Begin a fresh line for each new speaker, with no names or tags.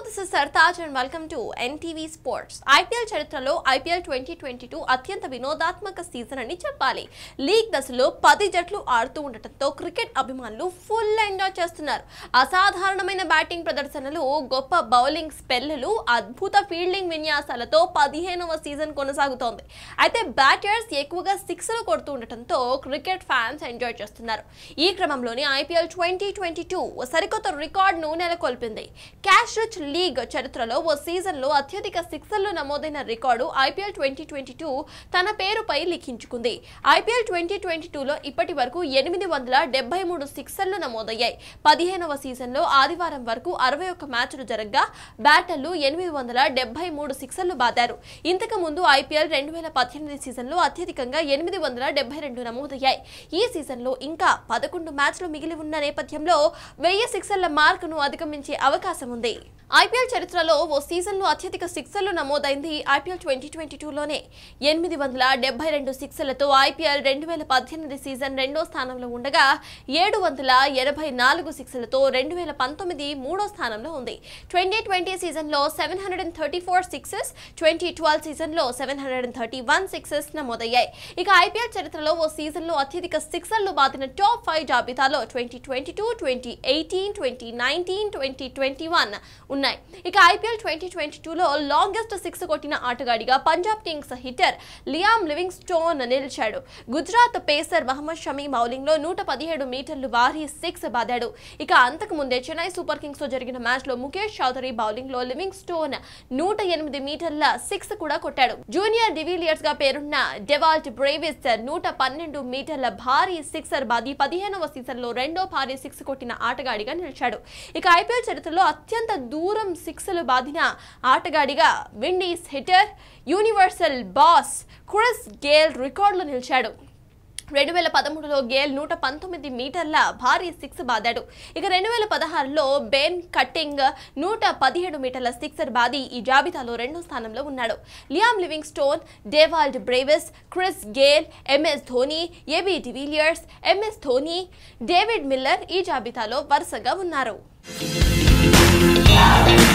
this is Sartaj and welcome to NTV sports IPL చరిత్రలో IPL twenty twenty two అత్యంత వినోదాత్మక season అని చెప్పాలి లీగ్ దశలో పది జట్లు ఆడుతూ ఉండటంతో క్రికెట్ అభిమానులు ఫుల్ ఎంజాయ్ చేస్తున్నారు అసాధారణమైన బ్యాటింగ్ ప్రదర్శనలు గొప్ప బౌలింగ్ స్పెల్లులు అద్భుత ఫీల్డింగ్ విన్యాసాలతో పదిహేనవ సీజన్ కొనసాగుతోంది అయితే బ్యాటర్స్ ఎక్కువగా సిక్స్లు కొడుతూ ఉండటంతో క్రికెట్ ఫ్యాన్స్ ఎంజాయ్ చేస్తున్నారు ఈ క్రమంలోనే ఐపీఎల్ ట్వంటీ ట్వంటీ టూ సరికొత్త రికార్డును నెలకొల్పింది క్యాష్ రిచ్ లీగ్ చరిత్రలో ఓ సీజన్లో అత్యధిక సిక్సర్లు నమోదైన record IPL twenty twenty two తన పేరుపై లిఖించుకుంది ఐపీఎల్ ట్వంటీ ట్వంటీ టూలో ఇప్పటి వరకు ఎనిమిది వందల డెబ్బై మూడు సిక్సర్లు నమోదయ్యాయి పదిహేనవ సీజన్లో ఆదివారం వరకు అరవై ఒక్క మ్యాచ్లు జరగగా బ్యాటర్లు ఎనిమిది వందల డెబ్బై మూడు సిక్సర్లు బాదారు ఇంతకు ముందు ఐపీఎల్ రెండు వేల పద్దెనిమిది సీజన్లో అత్యధికంగా ఎనిమిది వందల డెబ్బై రెండు నమోదయ్యాయి ఈ సీజన్లో ఇంకా పదకొండు మ్యాచ్లు మిగిలి ఉన్న నేపథ్యంలో వెయ్యి సిక్సర్ల మార్కును అధిగమించే అవకాశం ఉంది ఐపీఎల్ చరిత్రలో ఓ సీజన్లో అత్యధిక సిక్సర్లు నమోదైంది ఐపీఎల్ ట్వంటీ ట్వంటీ టూలోనే ఎనిమిది వందల డెబ్బై రెండు సిక్సర్లతో ఐపీఎల్ రెండు వేల పద్దెనిమిది సీజన్ రెండో స్థానంలో ఉండగా ఏడు వందల ఎనభై నాలుగు సిక్సర్లతో రెండు వేల పంతొమ్మిది మూడో స్థానంలో ఉంది ట్వంటీ ట్వంటీ సీజన్లో seven hundred and thirty four sixes twenty twelve సీజన్లో seven hundred and thirty one sixes నమోదయ్యాయి ఇక ఐపీఎల్ చరిత్రలో ఓ సీజన్లో అత్యధిక సిక్సర్లు బాధిన టాప్ ఫైవ్ జాబితాలో twenty twenty two twenty eighteen twenty nineteen twenty twenty one ఉన్నాయి ఇక ఐపీఎల్ ట్వంటీ ట్వంటీ టూలో లాంగెస్ట్ సిక్స్ కొట్టిన ఆటగాడిగా Punjab Kings hitter Liam Livingstone నిలిచాడు గుజరాత్ పేసర్ మహమ్మద్ షమీ బౌలింగ్ లో నూట పదిహేడు మీటర్లు భారీ సిక్స్ బాదాడు ఇక అంతకు ముందే చెన్నై సూపర్ కింగ్స్ తో జరిగిన మ్యాచ్ లో ముఖేష్ చౌదరి బౌలింగ్ లో లివింగ్ స్టోన్ నూట ఎనిమిది మీటర్ల సిక్స్ కూడా కొట్టాడు జూనియర్ డివిలియర్స్ గా పేరున్న డెవాల్ట్ బ్రేవిస్ నూట పన్నెండు మీటర్ల భారీ సిక్సర్ బాది పదిహేనవ సీజన్ లో రెండో భారీ సిక్స్ కొట్టిన ఆటగాడిగా నిలిచాడు ఇక ఐపీఎల్ చరిత్రలో అత్యంత దూరం సిక్స్లు బాదిన ఆటగాడిగా Windies hitter universal boss Chris Gayle రికార్డులో నిలిచాడు రెండు వేల పదమూడులో గేల్ నూట పంతొమ్మిది మీటర్ల భారీ సిక్స్ బాదాడు ఇక రెండు వేల పదహారులో బెన్ కట్టింగ్ నూట పదిహేడు మీటర్ల సిక్సర్ బాది ఈ జాబితాలో రెండో స్థానంలో ఉన్నాడు Liam Livingstone Dewald Brevis Chris Gayle MS Dhoni AB de Villiers MS Dhoni David Miller ఈ జాబితాలో వరుసగా ఉన్నారు